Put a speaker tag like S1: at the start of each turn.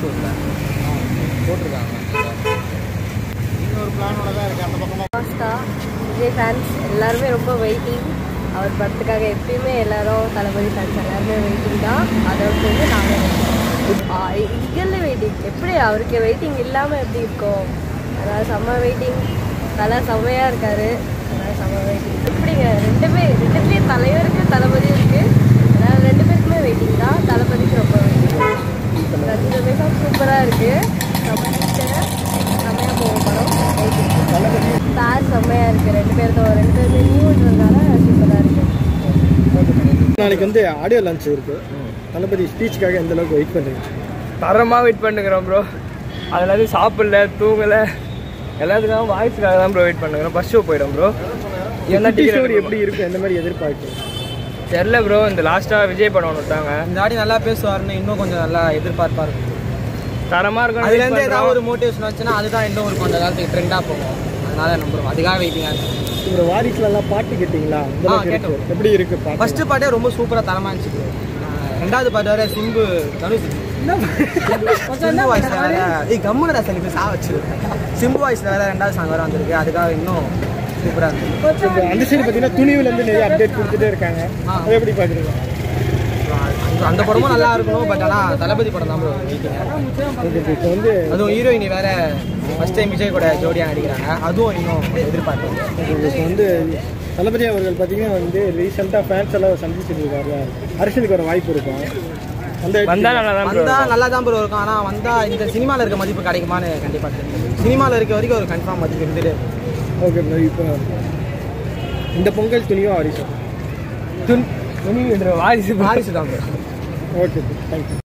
S1: ஷூட்டில் போட்டிருக்காங்க
S2: இன்னொரு பிளானோட தான் இருக்குது அந்த பக்கமாக
S3: பாஸ்தா விஜய் ஃபேன்ஸ் எல்லாருமே ரொம்ப வெயிட்டிங் அவர் படத்துக்காக எப்பயுமே எல்லாரும் தளபதி ஃபேன்ஸ் எல்லாருமே வெயிட்டிங் தான் அதோட சேர்ந்து நானும் இகல்ல வெயிட்டிங் எப்படி அவருக்கு வெயிட்டிங் இல்லாமல் எப்படி இருக்கும் அதனால் செம்ம வெயிட்டிங் தலை செம்மையாக இருக்காரு அதனால் செம்ம வெயிட்டிங் எப்படிங்க ரெண்டுமே ரெண்டுமே தலைவருக்கு தளபதி இருக்குது அதனால் ரெண்டு பேருக்குமே வெயிட்டிங் தான் தளபதிக்கு ரொம்ப வெயிட்டிங் ரஜினி ரமேஷ் சூப்பராக இருக்குது செம்ம டீச்சர் செம்மையாக போகும் படம் ஸ்டார் செம்மையாக இருக்குது ரெண்டு பேர்த்தோட ரெண்டு பேருமே நியூன்றதுனால சூப்பராக இருக்குது
S2: நாளைக்கு வந்து ஆடியோ லான்ச் இருக்கு தளபதி ஸ்பீச்சுக்காக எந்த அளவுக்கு வெயிட் பண்ணுறீங்க
S1: தரமாக வெயிட் பண்ணுகிறோம் ப்ரோ அதில் எதுவும் சாப்பிடல தூங்கலை எல்லாத்துக்காகவும் வாய்ஸுக்காக தான் ப்ரோ வெயிட் பண்ணுகிறோம் ஃபஸ்ட் ஷோ போயிடும் ப்ரோ என்ன
S2: குட்டி
S1: டிக்கெட்
S2: ஸ்டோரி எப்படி இருக்கும் எந்த மாதிரி எதிர்பார்க்கு
S1: தெரில ப்ரோ இந்த லாஸ்ட்டாக விஜய் படம் ஒன்று விட்டாங்க
S4: இந்த வாட்டி நல்லா பேசுவாருன்னு இன்னும் கொஞ்சம் நல்லா எதிர்பார்ப்பா இருக்கும்
S1: தரமாக இருக்கும்
S4: அதுலேருந்து ஏதாவது ஒரு மோட்டிவேஷன் வந்துச்சுன்னா அதுதான் இன்னும் ஒரு கொஞ்ச காலத்துக்கு ட்ரெண்டாக போகும் அதனால நம்புறோம் அதுக்காக வெயிட்டிங்காக இருக்கு
S2: இந்த வாரிசுலலாம் பாட்டு கேட்டிங்களா அந்த
S4: ஆ,
S2: அளவுக்கு
S4: கேட்டோம்.
S2: இருக்கு எப்படி இருக்கு பாட்டு
S4: ஃபர்ஸ்ட் பாட்டே ரொம்ப சூப்பராக தரமாக இருந்துச்சு bro. ஆஹ் ரெண்டாவது பாட்டு வர சிம்பு தனுஷ் சிம்பு வாய்ஸ்ல வேற ஏய் கம்முனடா சரி இப்போ சா வச்சு சிம்பு வாய்ஸ்ல வேற ரெண்டாவது சாங் வேற வந்திருக்கு அதுக்காக இன்னும் சூப்பராக இருந்துச்சு
S2: இந்த அந்த சைடு பார்த்தீங்கன்னா துணிவுல இருந்து நிறைய அப்டேட் கொடுத்துட்டே இருக்காங்க
S4: ஆ.
S2: அதை எப்படி பார்க்குறீங்க
S4: அந்த- அந்த படமும் நல்லா இருக்கணும் பட் ஆனால் தளபதி படம் தான் ப்ரோ வெயிட்டிங்
S2: இப்போ வந்து
S4: அதுவும் ஹீரோயினி வேற ஃபர்ஸ்ட் டைம் விஜய் கூட ஜோடியாக நடிக்கிறாங்க அதுவும் இன்னும் எதிர்பார்ப்பேன்
S2: இப்போ வந்து தளபதி அவர்கள் பார்த்தீங்கன்னா வந்து ரீசெண்டாக ஃபேன்ஸ் எல்லாம் சந்திச்சுட்டு இருக்காரு அரசியலுக்கு வர வாய்ப்பு இருக்கும் அந்த
S1: வந்தால் நல்லா தான் ப்ரோ
S4: வந்தா நல்லா தான் ப்ரோ இருக்கும் ஆனால் வந்தா இந்த சினிமாவில் இருக்க மதிப்பு கிடைக்குமான்னு கண்டிப்பாக தெரியும் சினிமாவில் இருக்க வரைக்கும் ஒரு கன்ஃபார்ம் மதிப்பு இருந்துட்டு இருக்கும்.
S2: ஓகே ப்ரோ இப்போ இந்த பொங்கல் துணியும் வாரிசு
S1: துணி துணி வாரிசு
S4: வாரிசு தான் ப்ரோ
S2: ஓகே ப்ரோ தேங்க்யூ